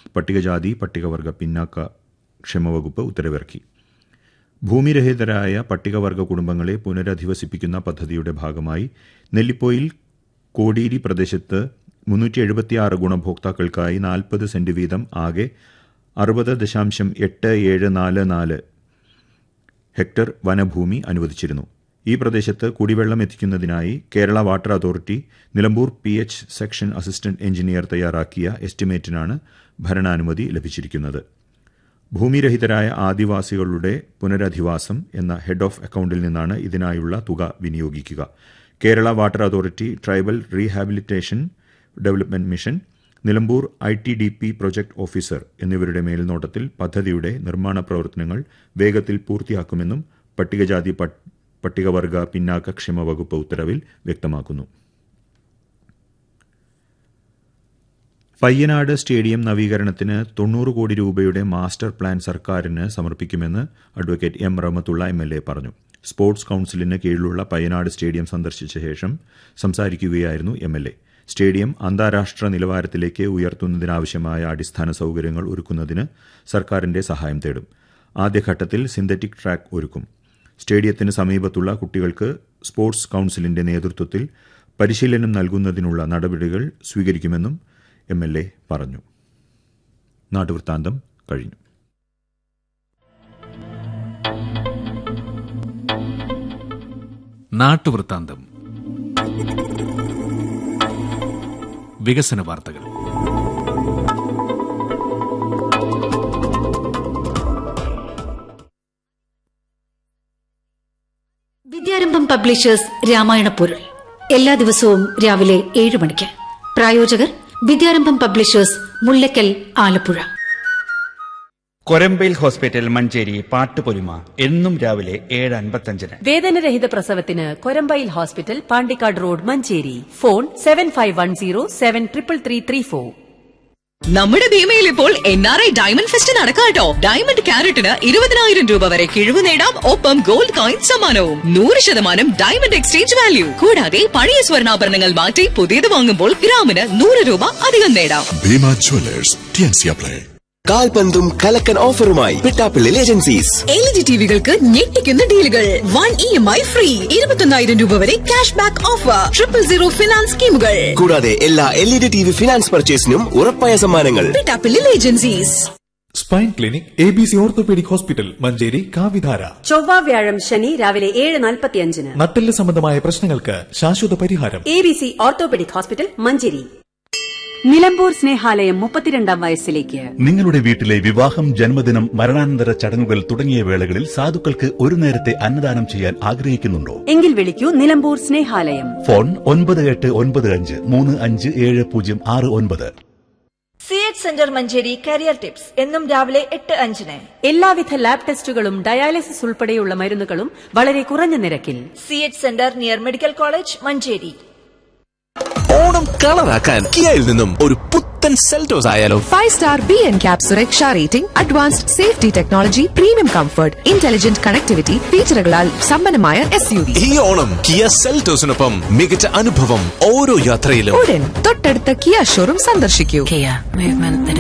പട്ടികജാതി പട്ടികവർഗ പിന്നാക്ക ക്ഷേമ വകുപ്പ് ഉത്തരവിറക്കി ഭൂമിരഹിതരായ പട്ടികവർഗ കുടുംബങ്ങളെ പുനരധിവസിപ്പിക്കുന്ന പദ്ധതിയുടെ ഭാഗമായി നെല്ലിപ്പോയിൽ കോടീരി പ്രദേശത്ത് മുന്നൂറ്റി എഴുപത്തിയാറ് ഗുണഭോക്താക്കൾക്കായി നാൽപ്പത് സെന്റ് വീതം ആകെ അറുപത് ദശാംശം എട്ട് ഏഴ് നാല് നാല് ഹെക്ടർ വനഭൂമി അനുവദിച്ചിരുന്നു ഈ പ്രദേശത്ത് കുടിവെള്ളം എത്തിക്കുന്നതിനായി Kerala water authority Nilambur P H section assistant engineer തയ്യാറാക്കിയ എസ്റ്റിമേറ്റിനാണ് ഭരണാനുമതി ലഭിച്ചിരിക്കുന്നത് ഭൂമിരഹിതരായ ആദിവാസികളുടെ പുനരധിവാസം എന്ന ഹെഡ് ഓഫ് അക്കൌണ്ടിൽ നിന്നാണ് ഇതിനായുള്ള തുക വിനിയോഗിക്കുക Kerala water authority tribal rehabilitation development mission Nilambur I T D P project officer എന്നിവരുടെ മേൽനോട്ടത്തിൽ പദ്ധതിയുടെ നിർമ്മാണ പ്രവർത്തനങ്ങൾ വേഗത്തിൽ പൂർത്തിയാക്കുമെന്നും പട്ടികജാതി പട്ടികവർഗ പിന്നാക്ക ക്ഷേമ വകുപ്പ് ഉത്തരവിൽ വ്യക്തമാക്കുന്നു പയ്യനാട് സ്റ്റേഡിയം നവീകരണത്തിന് തൊണ്ണൂറ് കോടി രൂപയുടെ മാസ്റ്റർ പ്ലാൻ സർക്കാരിന് സമർപ്പിക്കുമെന്ന് advocate M Rahmathulla M L A പറഞ്ഞു സ്പോർട്സ് കൌൺസിലിന് കീഴിലുള്ള പയ്യനാട് സ്റ്റേഡിയം സന്ദർശിച്ച ശേഷം സംസാരിക്കുകയായിരുന്നു എം എൽ എ സ്റ്റേഡിയം അന്താരാഷ്ട്ര നിലവാരത്തിലേക്ക് ഉയർത്തുന്നതിനാവശ്യമായ അടിസ്ഥാന സൌകര്യങ്ങൾ ഒരുക്കുന്നതിന് സർക്കാരിന്റെ സഹായം തേടും ആദ്യഘട്ടത്തിൽ സിന്തറ്റിക് ട്രാക്ക് ഒരുക്കും സ്റ്റേഡിയത്തിന് സമീപത്തുള്ള കുട്ടികൾക്ക് സ്പോർട്സ് കൌൺസിലിന്റെ നേതൃത്വത്തിൽ പരിശീലനം നൽകുന്നതിനുള്ള നടപടികൾ സ്വീകരിക്കുമെന്നും എം എൽ എ പറഞ്ഞു നാട്ടുവൃത്താന്തം കഴിഞ്ഞു നാട്ടുവൃത്താന്തം വികസന വാർത്തകൾ വിദ്യാരംഭം പബ്ലിഷേഴ്സ് രാമായണ പൊരുൾ എല്ലാ ദിവസവും രാവിലെ ഏഴ് മണിക്ക് പ്രായോജകർ വിദ്യാരംഭം പബ്ലിഷേഴ്സ് മുല്ലക്കൽ ആലപ്പുഴ കൊരമ്പയിൽ ഹോസ്പിറ്റൽ മഞ്ചേരി പാട്ടുപൊലിമ എന്നും രാവിലെ ഏഴ് അൻപത്തഞ്ചിന് വേദനരഹിത പ്രസവത്തിന് Korambayil hospital Pandikkad road Manjeri phone seven five one zero seven triple three three four നമ്മുടെ ഭീമയിൽ ഇപ്പോൾ N R I diamond fest നടക്കാട്ടോ ഡയമണ്ട് ക്യാരറ്റിന് ഇരുപതിനായിരം രൂപ വരെ കിഴിവ് നേടാം ഒപ്പം ഗോൾഡ് കോയിൻ സമ്മാനവും നൂറ് ശതമാനം ഡയമണ്ട് എക്സ്ചേഞ്ച് വാല്യൂ കൂടാതെ പഴയ സ്വർണ്ണാഭരണങ്ങൾ മാറ്റി പുതിയത് വാങ്ങുമ്പോൾ ഗ്രാമിന് നൂറ് രൂപ അധികം നേടാം ഭീമ ജ്വല്ലേഴ്സ് ടിയൻസിയ പ്ലേ കാൽപന്തും കലക്കൻ ഓഫറുമായി പിട്ടാപ്പിള്ളിൽ ഏജൻസീസ് എൽ ജി ടിവികൾക്ക് ഞെട്ടിക്കുന്ന ഡീലുകൾ one E M I free ഇരുപത്തൊന്നായിരം രൂപ വരെ cash back offer triple zero finance സ്കീമുകൾ കൂടാതെ എല്ലാ L E D T V finance പർച്ചേസിനും ഉറപ്പായ സമ്മാനങ്ങൾ പിട്ടാപ്പിള്ളിൽ agencies spine clinic A B C orthopaedic hospital Manjeri കാവിധാര ചൊവ്വ വ്യാഴം ശനി രാവിലെ ഏഴ് നാൽപ്പത്തിയഞ്ചിന് നട്ടെല്ല് സംബന്ധമായ പ്രശ്നങ്ങൾക്ക് ശാശ്വത പരിഹാരം A B C orthopaedic hospital Manjeri Nilambur സ്നേഹാലയം മുപ്പത്തിരണ്ടാം വയസ്സിലേക്ക് നിങ്ങളുടെ വീട്ടിലെ വിവാഹം ജന്മദിനം മരണാനന്തര ചടങ്ങുകൾ തുടങ്ങിയ വേളകളിൽ സാധുക്കൾക്ക് ഒരു നേരത്തെ അന്നദാനം ചെയ്യാൻ ആഗ്രഹിക്കുന്നുണ്ടോ എങ്കിൽ വിളിക്കൂ നിലമ്പൂർ സ്നേഹാലയം ഫോൺ ഒൻപത് എട്ട് ഒൻപത് അഞ്ച് മൂന്ന് അഞ്ച് ഏഴ് പൂജ്യം ആറ് ഒൻപത് C H centre Manjeri career tips എന്നും രാവിലെ എട്ട് അഞ്ചിന് എല്ലാവിധ ലാബ് ടെസ്റ്റുകളും ഡയാലിസിസ് ഉൾപ്പെടെയുള്ള മരുന്നുകളും വളരെ കുറഞ്ഞ നിരക്കിൽ C H centre near medical college Manjeri Onam കളറാക്കാൻ കിയയിൽ നിന്നും ഒരു പുത്തൻ സെൽറ്റോസ് ആയാലോ five star B N cap സുരക്ഷ rating advanced safety technology premium comfort intelligent connectivity ഫീച്ചറുകളാൽ സമ്പന്നമായ എസ് യു വി ഈ ഓണം കിയ സെൽറ്റോസിനൊപ്പം മികച്ച അനുഭവം ഓരോ യാത്രയിലും ഉടൻ തൊട്ടടുത്ത കിയ ഷോറൂം സന്ദർശിക്കൂ Kia, movement that